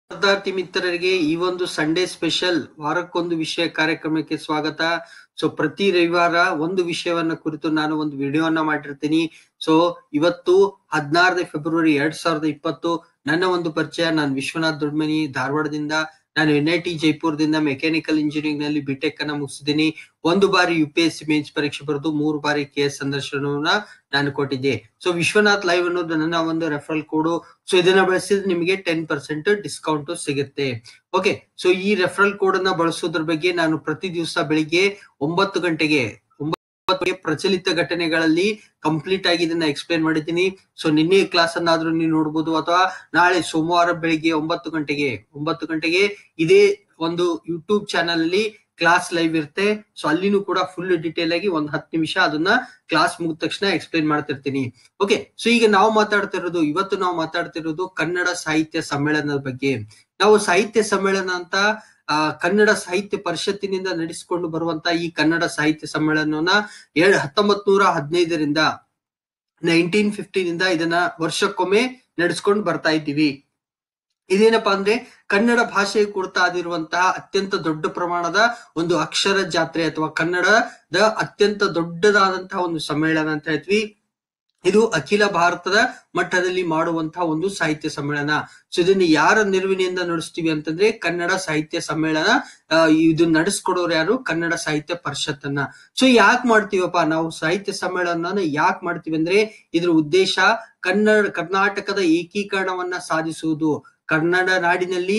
ವಿದ್ಯಾರ್ಥಿ ಮಿತ್ರರಿಗೆ ಈ ಒಂದು ಸಂಡೇ ಸ್ಪೆಷಲ್ ವಾರಕ್ಕೊಂದು ವಿಷಯ ಕಾರ್ಯಕ್ರಮಕ್ಕೆ ಸ್ವಾಗತ ಸೊ ಪ್ರತಿ ರವಿವಾರ ಒಂದು ವಿಷಯವನ್ನ ಕುರಿತು ನಾನು ಒಂದು ವಿಡಿಯೋವನ್ನ ಮಾಡಿರ್ತೀನಿ ಸೊ ಇವತ್ತು ಹದಿನಾರನೇ ಫೆಬ್ರವರಿ ಎರಡ್ ಸಾವಿರದ ಇಪ್ಪತ್ತು ನನ್ನ ಒಂದು ಪರಿಚಯ ನಾನು ವಿಶ್ವನಾಥ್ ದೊಡ್ಮನಿ ಧಾರವಾಡದಿಂದ ನಾನು ಎನ್ ಐ ಟಿ ಜೈಪುರದಿಂದ ಮೆಕ್ಯಾನಿಕಲ್ ಇಂಜಿನಿಯರಿಂಗ್ ನಲ್ಲಿ ಬಿಟೆಕ್ ಅನ್ನ ಮುಗಿಸಿದ್ದೀನಿ ಒಂದು ಬಾರಿ U P S C mains ಪರೀಕ್ಷೆ ಬರೆದು ಮೂರು ಬಾರಿ ಕೆ ಎಸ್ ಸಂದರ್ಶನವನ್ನ ನಾನು ಕೊಟ್ಟಿದ್ದೆ ಸೊ ವಿಶ್ವನಾಥ್ ಲೈವ್ ಅನ್ನೋದು ನನ್ನ ಒಂದು ರೆಫರಲ್ ಕೋಡು ಸೊ ಇದನ್ನ ಬಳಸಿದ್ರೆ ನಿಮಗೆ ಟೆನ್ ಪರ್ಸೆಂಟ್ ಡಿಸ್ಕೌಂಟ್ ಸಿಗುತ್ತೆ ಓಕೆ ಸೊ ಈ ರೆಫರಲ್ ಕೋಡ್ ಅನ್ನ ಬಳಸೋದ್ರ ಬಗ್ಗೆ ನಾನು ಪ್ರತಿ ದಿವಸ ಬೆಳಿಗ್ಗೆ ಒಂಬತ್ತು ಗಂಟೆಗೆ ಒಂಬತ್ತು ಪ್ರಚಲಿತ ಘಟನೆಗಳಲ್ಲಿ ಕಂಪ್ಲೀಟ್ ಆಗಿ ಇದನ್ನ ಎಕ್ಸ್ಪ್ಲೇನ್ ಮಾಡಿದ್ದೀನಿ ಸೊ ನಿನ್ನೆ ಕ್ಲಾಸ್ ಅನ್ನಾದ್ರೂ ನೀವು ನೋಡ್ಬೋದು ಅಥವಾ ನಾಳೆ ಸೋಮವಾರ ಬೆಳಿಗ್ಗೆ ಒಂಬತ್ತು ಗಂಟೆಗೆ ಒಂಬತ್ತು ಗಂಟೆಗೆ ಇದೇ ಒಂದು ಯೂಟ್ಯೂಬ್ ಚಾನಲ್ ಅಲ್ಲಿ ಕ್ಲಾಸ್ ಲೈವ್ ಇರುತ್ತೆ ಸೊ ಅಲ್ಲಿನೂ ಕೂಡ ಫುಲ್ ಡಿಟೇಲ್ ಆಗಿ ಒಂದ್ ಹತ್ತು ನಿಮಿಷ ಅದನ್ನ ಕ್ಲಾಸ್ ಮುಗಿದ ತಕ್ಷಣ ಎಕ್ಸ್ಪ್ಲೇನ್ ಮಾಡ್ತಿರ್ತೀನಿ ಓಕೆ ಸೊ ಈಗ ನಾವು ಮಾತಾಡ್ತಿರೋದು ಇವತ್ತು ನಾವು ಮಾತಾಡ್ತಿರೋದು ಕನ್ನಡ ಸಾಹಿತ್ಯ ಸಮ್ಮೇಳನದ ಬಗ್ಗೆ ನಾವು ಸಾಹಿತ್ಯ ಸಮ್ಮೇಳನ ಅಂತ ಆ ಕನ್ನಡ ಸಾಹಿತ್ಯ ಪರಿಷತ್ತಿನಿಂದ ನಡೆಸಿಕೊಂಡು ಬರುವಂತ ಈ ಕನ್ನಡ ಸಾಹಿತ್ಯ ಸಮ್ಮೇಳನವನ್ನ ಎರಡ್ ಹತ್ತೊಂಬತ್ ನೂರ ಹದಿನೈದರಿಂದ ನೈನ್ಟೀನ್ ಫಿಫ್ಟೀನಿಂದ ಇದನ್ನ ವರ್ಷಕ್ಕೊಮ್ಮೆ ನಡೆಸ್ಕೊಂಡು ಬರ್ತಾ ಇದ್ದೀವಿ ಇದೇನಪ್ಪಾ ಅಂದ್ರೆ ಕನ್ನಡ ಭಾಷೆಗೆ ಕುರಿತಾ ಆಗಿರುವಂತಹ ಅತ್ಯಂತ ದೊಡ್ಡ ಪ್ರಮಾಣದ ಒಂದು ಅಕ್ಷರ ಜಾತ್ರೆ ಅಥವಾ ಕನ್ನಡದ ಅತ್ಯಂತ ದೊಡ್ಡದಾದಂತಹ ಒಂದು ಸಮ್ಮೇಳನ ಅಂತ ಹೇಳ್ತೀವಿ ಇದು ಅಖಿಲ ಭಾರತದ ಮಟ್ಟದಲ್ಲಿ ಮಾಡುವಂತಹ ಒಂದು ಸಾಹಿತ್ಯ ಸಮ್ಮೇಳನ ಸೊ ಇದನ್ನ ಯಾರ ನೆರವಿನಿಂದ ನಡೆಸ್ತೀವಿ ಅಂತಂದ್ರೆ ಕನ್ನಡ ಸಾಹಿತ್ಯ ಸಮ್ಮೇಳನ ಇದು ನಡೆಸ್ಕೊಡೋರು ಯಾರು ಕನ್ನಡ ಸಾಹಿತ್ಯ ಪರಿಷತ್ತನ್ನ ಸೊ ಯಾಕೆ ಮಾಡ್ತೀವಪ್ಪ ನಾವು ಸಾಹಿತ್ಯ ಸಮ್ಮೇಳನ ಯಾಕೆ ಮಾಡ್ತೀವಿ ಅಂದ್ರೆ ಇದ್ರ ಉದ್ದೇಶ ಕನ್ನಡ ಕರ್ನಾಟಕದ ಏಕೀಕರಣವನ್ನ ಸಾಧಿಸುವುದು ಕನ್ನಡ ನಾಡಿನಲ್ಲಿ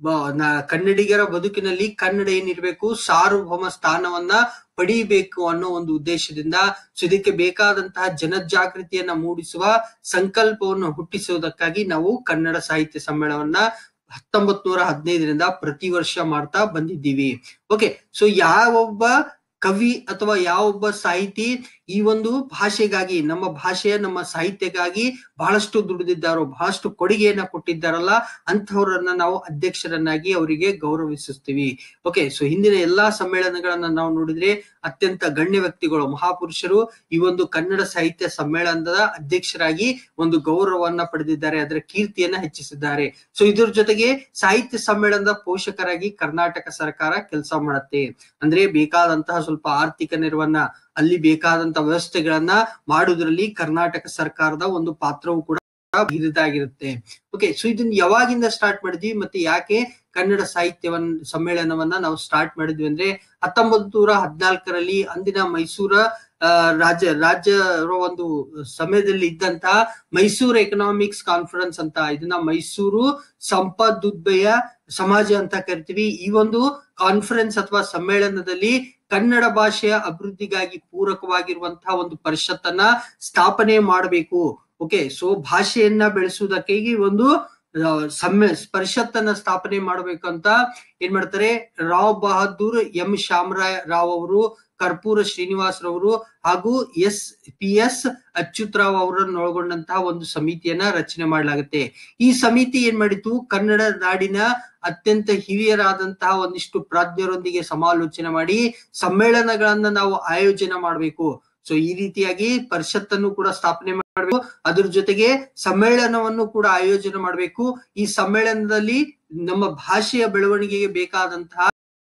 ಕನ್ನಡಿಗರ ಬದುಕಿನಲ್ಲಿ ಕನ್ನಡ ಏನಿರ್ಬೇಕು ಸಾರ್ವಭೌಮ ಸ್ಥಾನವನ್ನ ಪಡಿಬೇಕು ಅನ್ನೋ ಒಂದು ಉದ್ದೇಶದಿಂದ ಸೊ ಇದಕ್ಕೆ ಬೇಕಾದಂತಹ ಜನಜಾಗೃತಿಯನ್ನ ಮೂಡಿಸುವ ಸಂಕಲ್ಪವನ್ನು ಹುಟ್ಟಿಸುವುದಕ್ಕಾಗಿ ನಾವು ಕನ್ನಡ ಸಾಹಿತ್ಯ ಸಮ್ಮೇಳನವನ್ನ ಹತ್ತೊಂಬತ್ ನೂರ ಹದಿನೈದರಿಂದ ಪ್ರತಿ ವರ್ಷ ಮಾಡ್ತಾ ಬಂದಿದ್ದೀವಿ ಓಕೆ ಸೊ ಯಾವೊಬ್ಬ ಕವಿ ಅಥವಾ ಯಾವೊಬ್ಬ ಸಾಹಿತಿ ಈ ಒಂದು ಭಾಷೆಗಾಗಿ ನಮ್ಮ ಭಾಷೆಯ ನಮ್ಮ ಸಾಹಿತ್ಯಕ್ಕಾಗಿ ಬಹಳಷ್ಟು ದುಡಿದಿದ್ದಾರೋ ಬಹಳಷ್ಟು ಕೊಡುಗೆಯನ್ನ ಕೊಟ್ಟಿದ್ದಾರಲ್ಲ ಅಂತಹವರನ್ನ ನಾವು ಅಧ್ಯಕ್ಷರನ್ನಾಗಿ ಅವರಿಗೆ ಗೌರವಿಸುತ್ತೀವಿ ಓಕೆ ಸೊ ಹಿಂದಿನ ಎಲ್ಲಾ ಸಮ್ಮೇಳನಗಳನ್ನ ನಾವು ನೋಡಿದ್ರೆ ಅತ್ಯಂತ ಗಣ್ಯ ವ್ಯಕ್ತಿಗಳು ಮಹಾಪುರುಷರು ಈ ಒಂದು ಕನ್ನಡ ಸಾಹಿತ್ಯ ಸಮ್ಮೇಳನದ ಅಧ್ಯಕ್ಷರಾಗಿ ಒಂದು ಗೌರವವನ್ನ ಪಡೆದಿದ್ದಾರೆ ಅದರ ಕೀರ್ತಿಯನ್ನ ಹೆಚ್ಚಿಸಿದ್ದಾರೆ ಸೊ ಇದ್ರ ಜೊತೆಗೆ ಸಾಹಿತ್ಯ ಸಮ್ಮೇಳನದ ಪೋಷಕರಾಗಿ ಕರ್ನಾಟಕ ಸರ್ಕಾರ ಕೆಲಸ ಮಾಡುತ್ತೆ ಅಂದ್ರೆ ಬೇಕಾದಂತಹ ಸ್ವಲ್ಪ ಆರ್ಥಿಕ ನೆರವನ್ನ ಅಲ್ಲಿ ಬೇಕಾದಂತ ವ್ಯವಸ್ಥೆಗಳನ್ನ ಮಾಡುವುದರಲ್ಲಿ ಕರ್ನಾಟಕ ಸರ್ಕಾರದ ಒಂದು ಪಾತ್ರವು ಕೂಡ ಹಿರಿದಾಗಿರುತ್ತೆ ಓಕೆ ಸೊ ಇದನ್ನ ಯಾವಾಗಿಂದ ಸ್ಟಾರ್ಟ್ ಮಾಡಿದ್ವಿ ಮತ್ತೆ ಯಾಕೆ ಕನ್ನಡ ಸಾಹಿತ್ಯವನ್ನ ಸಮ್ಮೇಳನವನ್ನ ನಾವು ಸ್ಟಾರ್ಟ್ ಮಾಡಿದ್ವಿ ಅಂದ್ರೆ ಹತ್ತೊಂಬತ್ ನೂರ ಹದಿನಾಲ್ಕರಲ್ಲಿ ಅಂದಿನ ಮೈಸೂರ ರಾಜ್ಯ ರಾಜ್ಯ ಒಂದು ಸಮಯದಲ್ಲಿ ಇದ್ದಂತಹ ಮೈಸೂರು ಎಕನಾಮಿಕ್ಸ್ ಕಾನ್ಫರೆನ್ಸ್ ಅಂತ ಇದನ್ನ ಮೈಸೂರು ಸಂಪದುದ್ಭಯ ಸಮಾಜ ಅಂತ ಕರಿತೀವಿ ಈ ಒಂದು ಕಾನ್ಫರೆನ್ಸ್ ಅಥವಾ ಸಮ್ಮೇಳನದಲ್ಲಿ ಕನ್ನಡ ಭಾಷೆಯ ಅಭಿವೃದ್ಧಿಗಾಗಿ ಪೂರಕವಾಗಿರುವಂತಹ ಒಂದು ಪರಿಷತ್ತನ್ನ ಸ್ಥಾಪನೆ ಮಾಡಬೇಕು ಓಕೆ ಸೊ ಭಾಷೆಯನ್ನ ಬೆಳೆಸುವುದಕ್ಕೆ ಒಂದು ಸಮ್ಮೆ ಪರಿಷತ್ತನ್ನ ಸ್ಥಾಪನೆ ಮಾಡಬೇಕಂತ ಏನ್ ಮಾಡ್ತಾರೆ ರಾವ್ ಬಹದ್ದೂರ್ ಎಂ ಶಾಮರಾಯ್ ರಾವ್ ಅವರು ಕರ್ಪೂರ ಶ್ರೀನಿವಾಸ್ ರವರು ಹಾಗೂ ಎಸ್ ಪಿ ಎಸ್ ಅಚ್ಯುತರಾವ್ ಅವರನ್ನು ಒಳಗೊಂಡಂತಹ ಒಂದು ಸಮಿತಿಯನ್ನ ರಚನೆ ಮಾಡಲಾಗುತ್ತೆ ಈ ಸಮಿತಿ ಏನ್ ಮಾಡಿತು ಕನ್ನಡ ನಾಡಿನ ಅತ್ಯಂತ ಹಿರಿಯರಾದಂತಹ ಒಂದಿಷ್ಟು ಪ್ರಾಜ್ಞರೊಂದಿಗೆ ಸಮಾಲೋಚನೆ ಮಾಡಿ ಸಮ್ಮೇಳನಗಳನ್ನ ನಾವು ಆಯೋಜನೆ ಮಾಡಬೇಕು ಸೊ ಈ ರೀತಿಯಾಗಿ ಪರಿಷತ್ತನ್ನು ಕೂಡ ಸ್ಥಾಪನೆ ಮಾಡಬೇಕು ಅದ್ರ ಜೊತೆಗೆ ಸಮ್ಮೇಳನವನ್ನು ಕೂಡ ಆಯೋಜನೆ ಮಾಡಬೇಕು ಈ ಸಮ್ಮೇಳನದಲ್ಲಿ ನಮ್ಮ ಭಾಷೆಯ ಬೆಳವಣಿಗೆಗೆ ಬೇಕಾದಂತಹ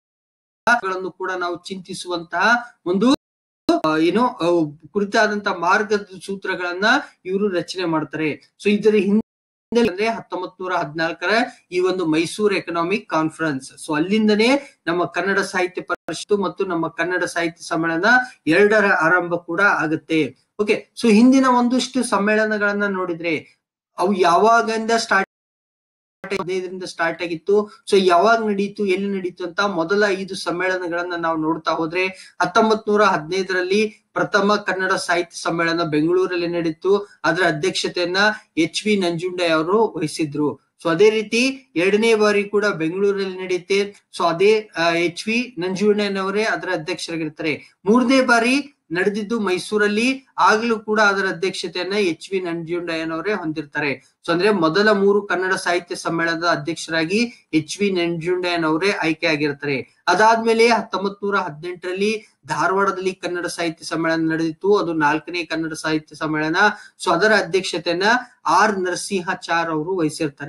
ಗಳನ್ನು ಕೂಡ ನಾವು ಚಿಂತಿಸುವಂತಹ ಒಂದು ಏನೋ ಕುರಿತಾದಂತಹ ಮಾರ್ಗದ ಸೂತ್ರಗಳನ್ನ ಇವರು ರಚನೆ ಮಾಡ್ತಾರೆ ಸೊ ಇದರ ಹಿಂದೆ ಅಂದ್ರೆ ಹತ್ತೊಂಬತ್ ನೂರ ಹದಿನಾಲ್ಕರ ಈ ಒಂದು ಮೈಸೂರು ಎಕನಾಮಿಕ್ ಕಾನ್ಫರೆನ್ಸ್ ಸೊ ಅಲ್ಲಿಂದನೇ ನಮ್ಮ ಕನ್ನಡ ಸಾಹಿತ್ಯ ಪರಿಷತ್ತು ಮತ್ತು ನಮ್ಮ ಕನ್ನಡ ಸಾಹಿತ್ಯ ಸಮ್ಮೇಳನ ಎರಡರ ಆರಂಭ ಕೂಡ ಆಗುತ್ತೆ ಓಕೆ ಸೊ ಹಿಂದಿನ ಒಂದಷ್ಟು ಸಮ್ಮೇಳನಗಳನ್ನ ನೋಡಿದ್ರೆ ಅವು ಯಾವಾಗಿಂದ ಸ್ಟಾರ್ಟ್ ಹದಿನೈದರಿಂದ ಸ್ಟಾರ್ಟ್ ಆಗಿತ್ತು ಸೊ ಯಾವಾಗ ನಡೀತು ಎಲ್ಲಿ ನಡೀತು ಅಂತ ಮೊದಲ ಐದು ಸಮ್ಮೇಳನಗಳನ್ನ ನಾವು ನೋಡ್ತಾ ಹೋದ್ರೆ ಹತ್ತೊಂಬತ್ ನೂರ ಹದಿನೈದರಲ್ಲಿ ಪ್ರಥಮ ಕನ್ನಡ ಸಾಹಿತ್ಯ ಸಮ್ಮೇಳನ ಬೆಂಗಳೂರಲ್ಲಿ ನಡೀತು ಅದರ ಅಧ್ಯಕ್ಷತೆಯನ್ನ ಎಚ್ ವಿ ನಂಜುಂಡೆ ಅವರು ವಹಿಸಿದ್ರು ಸೊ ಅದೇ ರೀತಿ ಎರಡನೇ ಬಾರಿ ಕೂಡ ಬೆಂಗಳೂರಲ್ಲಿ ನಡೆಯುತ್ತೆ ಸೊ ಅದೇ ಎಚ್ ವಿ ನಂಜುಂಡಯ್ಯನವರೇ ಅದರ ಅಧ್ಯಕ್ಷರಾಗಿರ್ತಾರೆ ಮೂರನೇ ಬಾರಿ ನಡೆದಿದ್ದು ಮೈಸೂರಲ್ಲಿ ಆಗ್ಲೂ ಕೂಡ ಅದರ ಅಧ್ಯಕ್ಷತೆಯನ್ನ ಎಚ್ ವಿ ನಂಜುಂಡಯ್ಯನವರೇ ಹೊಂದಿರ್ತಾರೆ ಸೊ ಅಂದ್ರೆ ಮೊದಲ ಮೂರು ಕನ್ನಡ ಸಾಹಿತ್ಯ ಸಮ್ಮೇಳನದ ಅಧ್ಯಕ್ಷರಾಗಿ ಎಚ್ ವಿ ನಂಜುಂಡಯ್ಯನವರೇ ಆಯ್ಕೆ ಆಗಿರ್ತಾರೆ ಅದಾದ್ಮೇಲೆ ಹತ್ತೊಂಬತ್ ನೂರ ಹದಿನೆಂಟರಲ್ಲಿ ಧಾರವಾಡದಲ್ಲಿ ಕನ್ನಡ ಸಾಹಿತ್ಯ ಸಮ್ಮೇಳನ ನಡೆದಿತ್ತು ಅದು ನಾಲ್ಕನೇ ಕನ್ನಡ ಸಾಹಿತ್ಯ ಸಮ್ಮೇಳನ ಸೊ ಅದರ ಅಧ್ಯಕ್ಷತೆಯನ್ನ ಆರ್ ನರಸಿಂಹಾಚಾರ್ ಅವರು ವಹಿಸಿರ್ತಾರೆ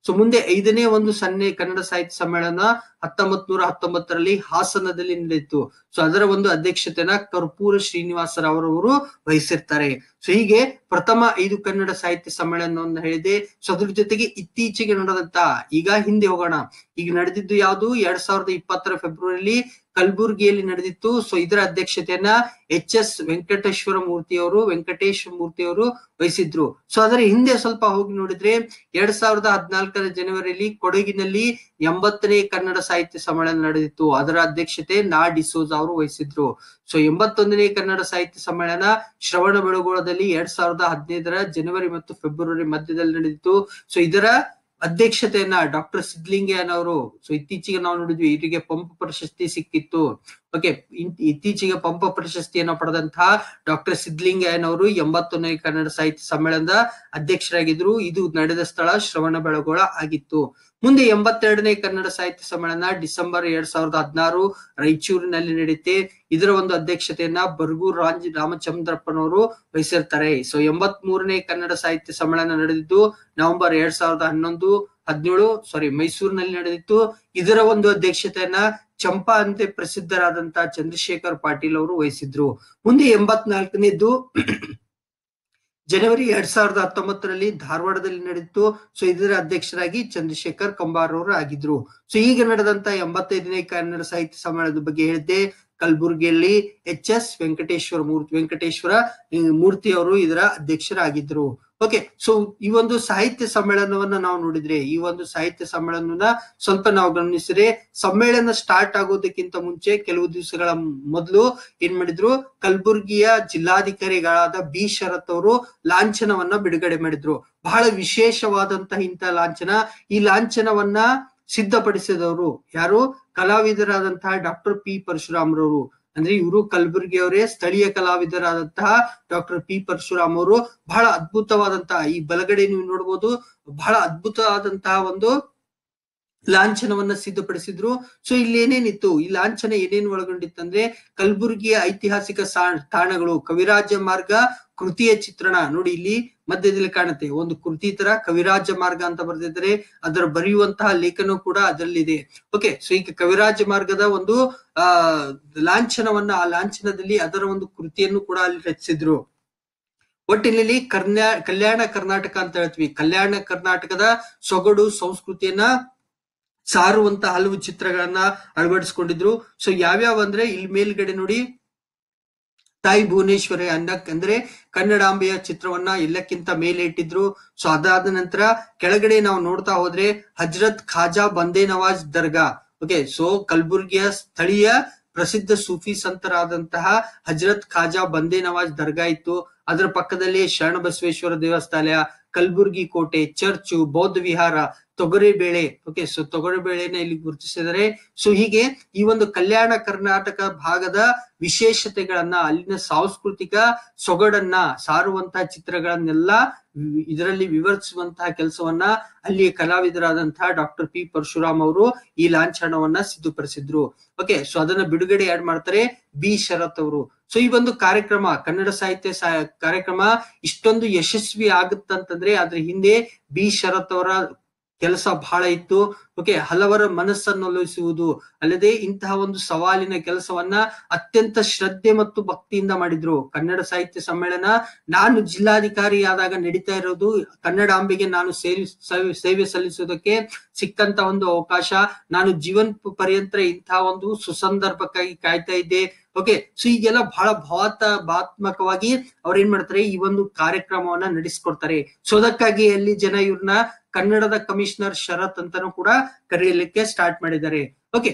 ಸೊ ಮುಂದೆ ಐದನೇ ಒಂದು ಸನ್ನೆ ಕನ್ನಡ ಸಾಹಿತ್ಯ ಸಮ್ಮೇಳನ ಹತ್ತೊಂಬತ್ ನೂರ ಹತ್ತೊಂಬತ್ತರಲ್ಲಿ ಹಾಸನದಲ್ಲಿ ನಡೆಯಿತು ಸೊ ಅದರ ಒಂದು ಅಧ್ಯಕ್ಷತೆಯನ್ನ ಕರ್ಪೂರ ಶ್ರೀನಿವಾಸರಾವ್ ವಹಿಸಿರ್ತಾರೆ ಸೊ ಹೀಗೆ ಪ್ರಥಮ ಐದು ಕನ್ನಡ ಸಾಹಿತ್ಯ ಸಮ್ಮೇಳನವನ್ನು ಹೇಳಿದೆ ಸೊ ಅದ್ರ ಜೊತೆಗೆ ಇತ್ತೀಚೆಗೆ ನಡೆದಂತ ಈಗ ಹಿಂದೆ ಹೋಗೋಣ ಈಗ ನಡೆದಿದ್ದು ಯಾವುದು ಎರಡ್ ಸಾವಿರದ ಇಪ್ಪತ್ತರ ಫೆಬ್ರವರಿಲಿ ಕಲಬುರ್ಗಿಯಲ್ಲಿ ನಡೆದಿತ್ತು ಸೊ ಇದರ ಅಧ್ಯಕ್ಷತೆಯನ್ನ ಎಚ್ ಎಸ್ ವೆಂಕಟೇಶ್ವರ ಮೂರ್ತಿಯವರು ವೆಂಕಟೇಶ್ ಮೂರ್ತಿಯವರು ವಹಿಸಿದ್ರು ಸೊ ಅದರ ಹಿಂದೆ ಸ್ವಲ್ಪ ಹೋಗಿ ನೋಡಿದ್ರೆ ಎರಡ್ ಸಾವಿರದ ಹದಿನಾಲ್ಕರ ಜನವರಿಯಲ್ಲಿ ಕೊಡಗಿನಲ್ಲಿ ಎಂಬತ್ತನೇ ಕನ್ನಡ ಸಾಹಿತ್ಯ ಸಮ್ಮೇಳನ ನಡೆದಿತ್ತು ಅದರ ಅಧ್ಯಕ್ಷತೆ ನಾ ಡಿಸೋಜ್ ಅವರು ವಹಿಸಿದ್ರು ಸೊ ಎಂಬತ್ತೊಂದನೇ ಕನ್ನಡ ಸಾಹಿತ್ಯ ಸಮ್ಮೇಳನ ಶ್ರವಣ ಬೆಳಗೊಳದಲ್ಲಿ ಎರಡ್ ಸಾವಿರದ ಹದಿನೈದರ ಜನವರಿ ಮತ್ತು ಫೆಬ್ರವರಿ ಮಧ್ಯದಲ್ಲಿ ನಡೆದಿತ್ತು ಸೊ ಇದರ ಅಧ್ಯಕ್ಷತೆಯನ್ನ ಡಾಕ್ಟರ್ ಸಿದ್ಲಿಂಗಯ್ಯನ್ ಅವರು ಸೊ ಇತ್ತೀಚೆಗೆ ನಾವು ನೋಡಿದ್ವಿ ಇವರಿಗೆ ಪಂಪ ಪ್ರಶಸ್ತಿ ಸಿಕ್ಕಿತ್ತು ಓಕೆ ಇತ್ತೀಚೆಗೆ ಪಂಪ ಪ್ರಶಸ್ತಿಯನ್ನು ಪಡೆದಂತಹ ಡಾಕ್ಟರ್ ಸಿದ್ಲಿಂಗಯ್ಯನ್ ಅವರು ಎಂಬತ್ತೊಂದನೇ ಕನ್ನಡ ಸಾಹಿತ್ಯ ಸಮ್ಮೇಳನದ ಅಧ್ಯಕ್ಷರಾಗಿದ್ರು ಇದು ನಡೆದ ಸ್ಥಳ ಶ್ರವಣ ಬೆಳಗೊಳ ಆಗಿತ್ತು ಮುಂದೆ ಎಂಬತ್ತೆರಡನೇ ಕನ್ನಡ ಸಾಹಿತ್ಯ ಸಮ್ಮೇಳನ ಡಿಸೆಂಬರ್ ಎರಡ್ ಸಾವಿರದ ಹದಿನಾರು ರಾಯಚೂರಿನಲ್ಲಿ ನಡೆಯುತ್ತೆ ಇದರ ಒಂದು ಅಧ್ಯಕ್ಷತೆಯನ್ನ ಬರ್ಗೂರ್ ರಾಜ್ ರಾಮಚಂದ್ರಪ್ಪನವರು ವಹಿಸಿರ್ತಾರೆ ಸೊ ಎಂಬತ್ ಮೂರನೇ ಕನ್ನಡ ಸಾಹಿತ್ಯ ಸಮ್ಮೇಳನ ನಡೆದಿದ್ದು ನವೆಂಬರ್ ಎರಡ್ ಸಾವಿರದ ಹನ್ನೊಂದು ಹದಿನೇಳು ಸಾರಿ ಮೈಸೂರಿನಲ್ಲಿ ನಡೆದಿತ್ತು ಇದರ ಒಂದು ಅಧ್ಯಕ್ಷತೆಯನ್ನ ಚಂಪಾ ಅಂತೆ ಪ್ರಸಿದ್ಧರಾದಂತಹ ಚಂದ್ರಶೇಖರ್ ಪಾಟೀಲ್ ಅವರು ವಹಿಸಿದ್ರು ಮುಂದೆ ಎಂಬತ್ನಾಲ್ಕನೇದ್ದು ಜನವರಿ ಎರಡ್ ಸಾವಿರದ ಹತ್ತೊಂಬತ್ತರಲ್ಲಿ ಧಾರವಾಡದಲ್ಲಿ ನಡೆದಿತ್ತು ಸೊ ಇದರ ಅಧ್ಯಕ್ಷರಾಗಿ ಚಂದ್ರಶೇಖರ್ ಕಂಬಾರ್ ಅವರು ಆಗಿದ್ರು ಸೊ ಈಗ ನಡೆದಂತ ಎಂಬತ್ತೈದನೇ ಕನ್ನಡ ಸಾಹಿತ್ಯ ಸಮ್ಮೇಳನದ ಬಗ್ಗೆ ಹೇಳಿದ್ದೆ ಕಲಬುರಗಿಯಲ್ಲಿ ಎಚ್ ಎಸ್ ವೆಂಕಟೇಶ್ವರ ಮೂರ್ತಿ ವೆಂಕಟೇಶ್ವರ ಮೂರ್ತಿ ಅವರು ಇದರ ಅಧ್ಯಕ್ಷರಾಗಿದ್ರು ಓಕೆ ಸೊ ಈ ಒಂದು ಸಾಹಿತ್ಯ ಸಮ್ಮೇಳನವನ್ನ ನಾವು ನೋಡಿದ್ರೆ ಈ ಒಂದು ಸಾಹಿತ್ಯ ಸಮ್ಮೇಳನವನ್ನ ಸ್ವಲ್ಪ ನಾವು ಗಮನಿಸಿದ್ರೆ ಸಮ್ಮೇಳನ ಸ್ಟಾರ್ಟ್ ಆಗೋದಕ್ಕಿಂತ ಮುಂಚೆ ಕೆಲವು ದಿವಸಗಳ ಮೊದಲು ಏನ್ ಮಾಡಿದ್ರು ಕಲಬುರ್ಗಿಯ ಜಿಲ್ಲಾಧಿಕಾರಿಗಳಾದ ಬಿ ಶರತ್ ಅವರು ಲಾಂಛನವನ್ನ ಬಿಡುಗಡೆ ಮಾಡಿದ್ರು ಬಹಳ ವಿಶೇಷವಾದಂತಹ ಇಂಥ ಲಾಂಛನ ಈ ಲಾಂಛನವನ್ನ ಸಿದ್ಧಪಡಿಸಿದವರು ಯಾರು ಕಲಾವಿದರಾದಂತಹ ಡಾಕ್ಟರ್ ಪಿ ಪರಶುರಾಮ್ರವರು ಅಂದ್ರೆ ಇವರು ಕಲಬುರಗಿಯವರೇ ಸ್ಥಳೀಯ ಕಲಾವಿದರಾದಂತಹ ಡಾಕ್ಟರ್ ಪಿ ಪರಶುರಾಮ್ ಅವರು ಬಹಳ ಅದ್ಭುತವಾದಂತಹ ಈ ಬಲಗಡೆ ನೀವು ನೋಡ್ಬೋದು ಬಹಳ ಅದ್ಭುತವಾದಂತಹ ಒಂದು ಲಾಂಛನವನ್ನ ಸಿದ್ಧಪಡಿಸಿದ್ರು ಸೊ ಇಲ್ಲಿ ಏನೇನಿತ್ತು ಈ ಲಾಂಛನ ಏನೇನು ಒಳಗೊಂಡಿತ್ತಂದ್ರೆ ಕಲಬುರಗಿಯ ಐತಿಹಾಸಿಕ ತಾಣಗಳು ಕವಿರಾಜ ಮಾರ್ಗ ಕೃತಿಯ ಚಿತ್ರಣ ನೋಡಿ ಇಲ್ಲಿ ಮಧ್ಯದಲ್ಲಿ ಕಾಣುತ್ತೆ ಒಂದು ಕೃತಿ ತರ ಕವಿರಾಜ ಮಾರ್ಗ ಅಂತ ಬರೆದಿದ್ದಾರೆ ಅದರ ಬರೆಯುವಂತಹ ಲೇಖನ ಕೂಡ ಅದರಲ್ಲಿದೆ ಓಕೆ ಸೊ ಈಗ ಕವಿರಾಜ ಮಾರ್ಗದ ಒಂದು ಆ ಲಾಂಛನವನ್ನ ಆ ಲಾಂಛನದಲ್ಲಿ ಅದರ ಒಂದು ಕೃತಿಯನ್ನು ಕೂಡ ಅಲ್ಲಿ ರಚಿಸಿದ್ರು ಒಟ್ಟಿನಲ್ಲಿ ಕರ್ನಾ ಕಲ್ಯಾಣ ಕರ್ನಾಟಕ ಅಂತ ಹೇಳ್ತೀವಿ ಕಲ್ಯಾಣ ಕರ್ನಾಟಕದ ಸೊಗಡು ಸಂಸ್ಕೃತಿಯನ್ನ ಸಾರುವಂತ ಹಲವು ಚಿತ್ರಗಳನ್ನ ಅಳವಡಿಸಿಕೊಂಡಿದ್ರು ಸೊ ಯಾವ್ಯಾವ ಅಂದ್ರೆ ಇಲ್ಲಿ ಮೇಲ್ಗಡೆ ನೋಡಿ ತಾಯಿ ಭುವನೇಶ್ವರಿ ಅನ್ನಕ್ ಅಂದ್ರೆ ಕನ್ನಡಾಂಬೆಯ ಚಿತ್ರವನ್ನ ಎಲ್ಲಕ್ಕಿಂತ ಮೇಲೆ ಇಟ್ಟಿದ್ರು ಸೊ ಅದಾದ ನಂತರ ಕೆಳಗಡೆ ನಾವು ನೋಡ್ತಾ ಹೋದ್ರೆ ಹಜ್ರತ್ ಖಾಜಾ ಬಂದೇ ನವಾಜ್ ದರ್ಗಾ ಓಕೆ ಸೊ ಕಲಬುರ್ಗಿಯ ಸ್ಥಳೀಯ ಪ್ರಸಿದ್ಧ ಸೂಫಿ ಸಂತರಾದಂತಹ ಹಜ್ರತ್ ಖಾಜಾ ಬಂದೇ ನವಾಜ್ ದರ್ಗಾ ಇತ್ತು ಅದರ ಪಕ್ಕದಲ್ಲಿ ಶರಣ ಬಸವೇಶ್ವರ ದೇವಸ್ಥಾನ ಕಲಬುರ್ಗಿ ಕೋಟೆ ಚರ್ಚು ಬೌದ್ಧ ವಿಹಾರ ತೊಗರಿ ಬೇಳೆ ಓಕೆ ಸೊ ತೊಗರಿ ಬೇಳೆನ ಇಲ್ಲಿ ಗುರುತಿಸಿದರೆ ಸೊ ಹೀಗೆ ಈ ಒಂದು ಕಲ್ಯಾಣ ಕರ್ನಾಟಕ ಭಾಗದ ವಿಶೇಷತೆಗಳನ್ನ ಅಲ್ಲಿನ ಸಾಂಸ್ಕೃತಿಕ ಸೊಗಡನ್ನ ಸಾರುವಂತಹ ಚಿತ್ರಗಳನ್ನೆಲ್ಲ ಇದರಲ್ಲಿ ವಿವರಿಸುವಂತಹ ಕೆಲಸವನ್ನ ಅಲ್ಲಿಯ ಕಲಾವಿದರಾದಂತಹ ಡಾಕ್ಟರ್ ಪಿ ಪರಶುರಾಮ್ ಅವರು ಈ ಲಾಂಛನವನ್ನ ಸಿದ್ಧಪಡಿಸಿದ್ರು ಓಕೆ ಸೊ ಅದನ್ನ ಬಿಡುಗಡೆ ಯಾಡ್ ಮಾಡ್ತಾರೆ ಬಿ ಶರತ್ ಅವರು ಸೊ ಈ ಒಂದು ಕಾರ್ಯಕ್ರಮ ಕನ್ನಡ ಸಾಹಿತ್ಯ ಕಾರ್ಯಕ್ರಮ ಇಷ್ಟೊಂದು ಯಶಸ್ವಿ ಆಗುತ್ತಂತಂದ್ರೆ ಅದ್ರ ಹಿಂದೆ ಬಿ ಶರತ್ ಅವರ ಕೆಲಸ ಬಹಳ ಇತ್ತು ಓಕೆ ಹಲವರ ಮನಸ್ಸನ್ನೊಲಿಸುವುದು ಅಲ್ಲದೆ ಇಂತಹ ಒಂದು ಸವಾಲಿನ ಕೆಲಸವನ್ನ ಅತ್ಯಂತ ಶ್ರದ್ಧೆ ಮತ್ತು ಭಕ್ತಿಯಿಂದ ಮಾಡಿದ್ರು ಕನ್ನಡ ಸಾಹಿತ್ಯ ಸಮ್ಮೇಳನ ನಾನು ಜಿಲ್ಲಾಧಿಕಾರಿ ಆದಾಗ ನಡೀತಾ ಇರೋದು ಕನ್ನಡಾಂಬೆಗೆ ನಾನು ಸೇರಿ ಸೇವೆ ಸಲ್ಲಿಸುವುದಕ್ಕೆ ಸಿಕ್ಕಂತ ಒಂದು ಅವಕಾಶ ನಾನು ಜೀವನ್ ಪರ್ಯಂತ ಇಂತಹ ಒಂದು ಸುಸಂದರ್ಭಕ್ಕಾಗಿ ಕಾಯ್ತಾ ಇದ್ದೆ ಓಕೆ ಸೊ ಈಗೆಲ್ಲ ಬಹಳ ಭಾವತ ಭಾತ್ಮಕವಾಗಿ ಅವ್ರ ಏನ್ ಮಾಡ್ತಾರೆ ಈ ಒಂದು ಕಾರ್ಯಕ್ರಮವನ್ನ ನಡೆಸ್ಕೊಡ್ತಾರೆ ಸೊ ಅದಕ್ಕಾಗಿ ಅಲ್ಲಿ ಜನ ಇವ್ರನ್ನ ಕನ್ನಡದ ಕಮಿಷನರ್ ಶರತ್ ಅಂತಾನು ಕೂಡ ಕರೆಯಲಿಕ್ಕೆ ಸ್ಟಾರ್ಟ್ ಮಾಡಿದ್ದಾರೆ ಓಕೆ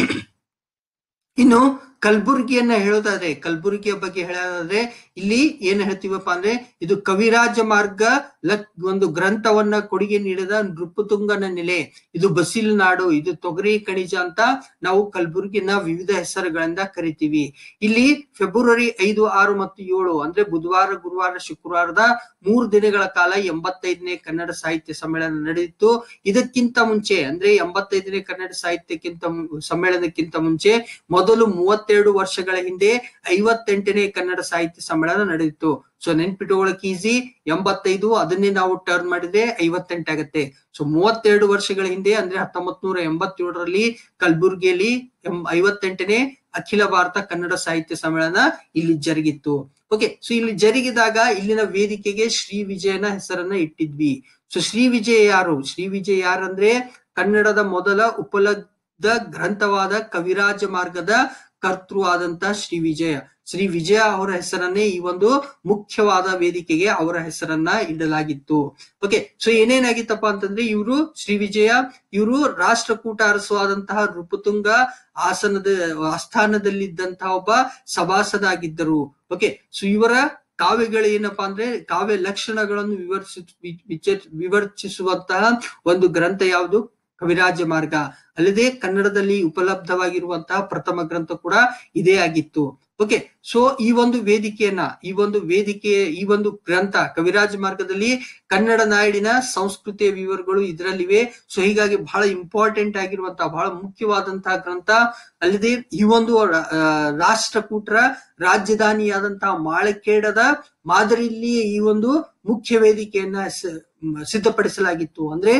ಇನ್ನು ಕಲಬುರ್ಗಿಯನ್ನ ಹೇಳೋದಾದ್ರೆ ಕಲಬುರ್ಗಿಯ ಬಗ್ಗೆ ಹೇಳೋದಾದ್ರೆ ಇಲ್ಲಿ ಏನ್ ಹೇಳ್ತೀವಪ್ಪ ಅಂದ್ರೆ ಇದು ಕವಿರಾಜ ಮಾರ್ಗ ಲಕ್ ಒಂದು ಗ್ರಂಥವನ್ನ ಕೊಡುಗೆ ನೀಡಿದ ನೃಪತುಂಗನ ನೆಲೆ ಇದು ಬಸಿಲ್ ನಾಡು ಇದು ತೊಗರಿ ಕಣಿಜ ಅಂತ ನಾವು ಕಲಬುರ್ಗಿನ ವಿವಿಧ ಹೆಸರುಗಳಿಂದ ಕರಿತೀವಿ ಇಲ್ಲಿ ಫೆಬ್ರವರಿ ಐದು ಆರು ಮತ್ತು ಏಳು ಅಂದ್ರೆ ಬುಧವಾರ ಗುರುವಾರ ಶುಕ್ರವಾರದ ಮೂರು ದಿನಗಳ ಕಾಲ ಎಂಬತ್ತೈದನೇ ಕನ್ನಡ ಸಾಹಿತ್ಯ ಸಮ್ಮೇಳನ ನಡೆದಿತ್ತು ಇದಕ್ಕಿಂತ ಮುಂಚೆ ಅಂದ್ರೆ ಎಂಬತ್ತೈದನೇ ಕನ್ನಡ ಸಾಹಿತ್ಯಕ್ಕಿಂತ ಸಮ್ಮೇಳನಕ್ಕಿಂತ ಮುಂಚೆ ಮೊದಲು ಮೂವತ್ತೆರಡು ವರ್ಷಗಳ ಹಿಂದೆ ಐವತ್ತೆಂಟನೇ ಕನ್ನಡ ಸಾಹಿತ್ಯ ಸಮ್ಮೇಳನ ಸಮ್ಮೇಳನ ನಡೆದಿತ್ತು ಸೊ ನೆನ್ಪಿಟ್ಕೊಳ್ಳೋಕೆ ಈಸಿ ಎಂಬತ್ತೈದು ಅದನ್ನೇ ನಾವು ಟರ್ನ್ ಮಾಡಿದ್ರೆ ಐವತ್ತೆಂಟಾಗತ್ತೆ ಸೊ ಮೂವತ್ತೆರಡು ವರ್ಷಗಳ ಹಿಂದೆ ಅಂದ್ರೆ ಹತ್ತೊಂಬತ್ ನೂರ ಎಂಬತ್ತೇಳರಲ್ಲಿ ಕಲಬುರ್ಗಿಯಲ್ಲಿ ಎಂ ಐವತ್ತೆಂಟನೇ ಅಖಿಲ ಭಾರತ ಕನ್ನಡ ಸಾಹಿತ್ಯ ಸಮ್ಮೇಳನ ಇಲ್ಲಿ ಜರುಗಿತ್ತು ಓಕೆ ಸೊ ಇಲ್ಲಿ ಜರುಗಿದಾಗ ಇಲ್ಲಿನ ವೇದಿಕೆಗೆ ಶ್ರೀ ವಿಜಯನ ಹೆಸರನ್ನ ಇಟ್ಟಿದ್ವಿ ಸೊ ಶ್ರೀ ವಿಜಯ ಯಾರು ಶ್ರೀ ವಿಜಯ ಯಾರಂದ್ರೆ ಕನ್ನಡದ ಮೊದಲ ಉಪಲಬ್ಧ ಗ್ರಂಥವಾದ ಕವಿರಾಜ ಮಾರ್ಗದ ಕರ್ತೃ ಆದಂತ ಶ್ರೀ ವಿಜಯ ಶ್ರೀ ವಿಜಯ ಅವರ ಹೆಸರನ್ನೇ ಈ ಒಂದು ಮುಖ್ಯವಾದ ವೇದಿಕೆಗೆ ಅವರ ಹೆಸರನ್ನ ಇಡಲಾಗಿತ್ತು ಓಕೆ ಸೊ ಏನೇನಾಗಿತ್ತಪ್ಪ ಅಂತಂದ್ರೆ ಇವರು ಶ್ರೀ ವಿಜಯ ಇವರು ರಾಷ್ಟ್ರಕೂಟ ಅರಸುವಾದಂತಹ ನೃಪತುಂಗ ಆಸನದ ಆಸ್ಥಾನದಲ್ಲಿದ್ದಂತಹ ಒಬ್ಬ ಸಭಾಸದ ಆಗಿದ್ದರು ಓಕೆ ಸೊ ಇವರ ಕಾವ್ಯಗಳು ಏನಪ್ಪಾ ಅಂದ್ರೆ ಕಾವ್ಯ ಲಕ್ಷಣಗಳನ್ನು ವಿವರಿಸಿ ವಿಚ- ವಿವರ್ಚಿಸುವಂತಹ ಒಂದು ಗ್ರಂಥ ಯಾವುದು ಕವಿರಾಜ ಮಾರ್ಗ ಅಲ್ಲದೆ ಕನ್ನಡದಲ್ಲಿ ಉಪಲಬ್ಧವಾಗಿರುವಂತಹ ಪ್ರಥಮ ಗ್ರಂಥ ಕೂಡ ಇದೇ ಆಗಿತ್ತು ಓಕೆ ಸೊ ಈ ಒಂದು ವೇದಿಕೆಯನ್ನ ಈ ಒಂದು ವೇದಿಕೆ ಈ ಒಂದು ಗ್ರಂಥ ಕವಿರಾಜ ಮಾರ್ಗದಲ್ಲಿ ಕನ್ನಡ ನಾಡಿನ ಸಂಸ್ಕೃತಿಯ ವಿವರಗಳು ಇದರಲ್ಲಿವೆ ಸೊ ಹೀಗಾಗಿ ಬಹಳ ಇಂಪಾರ್ಟೆಂಟ್ ಆಗಿರುವಂತಹ ಬಹಳ ಮುಖ್ಯವಾದಂತಹ ಗ್ರಂಥ ಅಲ್ಲದೆ ಈ ಒಂದು ಆ, ರಾಷ್ಟ್ರಕೂಟರ ರಾಜಧಾನಿಯಾದಂತಹ ಮಾಳಖೇಡದ ಮಾದರಿಯಲ್ಲಿ ಈ ಒಂದು ಮುಖ್ಯ ವೇದಿಕೆಯನ್ನ ಸ- ಸಿದ್ಧಪಡಿಸಲಾಗಿತ್ತು ಅಂದ್ರೆ